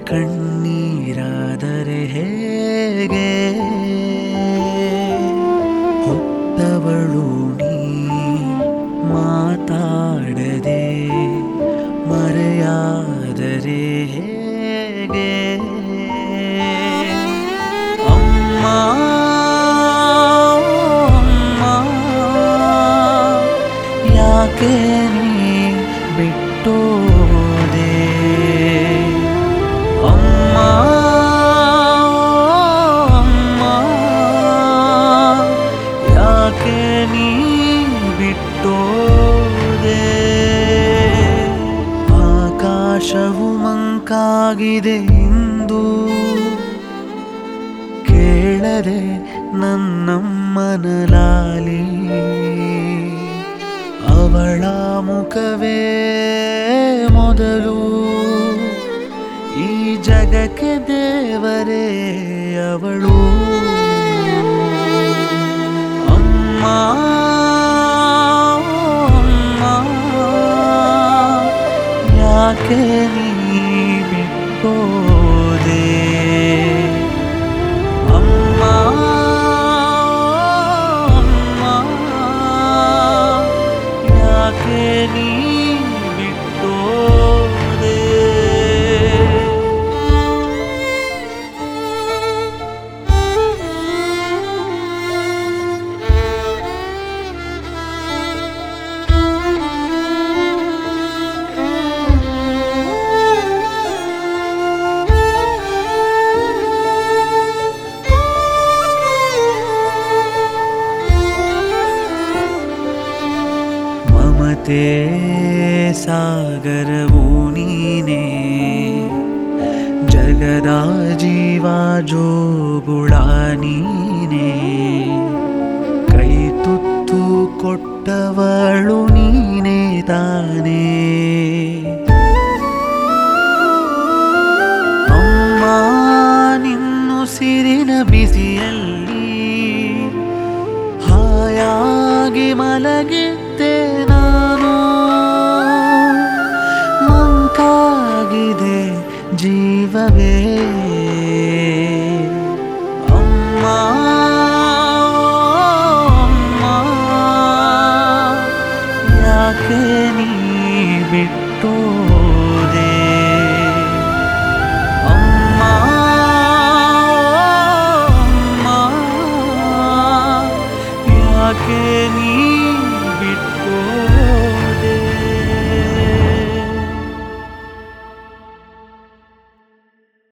ಕಣ್ಣೀರಾದರೆ ಹೇಗೆ ಹೊತ್ತವಳು ನೀ ಮಾತಾಡದೆ ಮರೆಯಾದರೆ ಹೇಗೆ ಅಮ್ಮ ಅಮ್ಮ ಯಾಕೆ ನೀ ಬಿಟ್ಟೋದೆ ಅಮ್ಮ ಅಮ್ಮ ಯಾಕೆ ನೀ ಬಿಟ್ಟೋದೆ ಆಕಾಶವು ಮಂಕಾಗಿದೆ ಇಂದು ಕೇಳದೆ ನನ್ನಮ್ಮನ ಲಾಲಿ ಅವಳ ಮುಖವೇ ಮೊದಲು ಈ ಜಗಕ್ಕೆ ದೇವರೇ ಅವಳು ಅಮ್ಮ ಅಮ್ಮ ಯಾಕೆ ನೀ ಬಿಟ್ಟೋದೆ ಅಮ್ಮ ಅಮ್ಮ ಯಾಕೆ ನೀ ಬಿಟ್ಟೋದೆ ಮಮತೆ ಸಾಗರವು ನೀನೇ ಜಗದ ಜೀವ ಜೋಗುಳ ನೀನೇ ಕೈ ತುತ್ತು ಕೊಟ್ಟವಳು ನೀನೇ ತಾನೇ ಅಮ್ಮ ನಿನ್ನುಸಿರಿನ ಬಿಸಿಯಲ್ಲಿ ಹಾಯಾಗಿ ಮಲಗಿದ್ದೆ ನಾನು ಮಂಕಾಗಿದೆ ಜೀವವೇ ಅಮ್ಮ ಅಮ್ಮ ಯಾಕೆ ನೀ ಬಿಟ್ಟೋದೆ ಅಮ್ಮ ಅಮ್ಮ ಯಾಕೆ ನೀ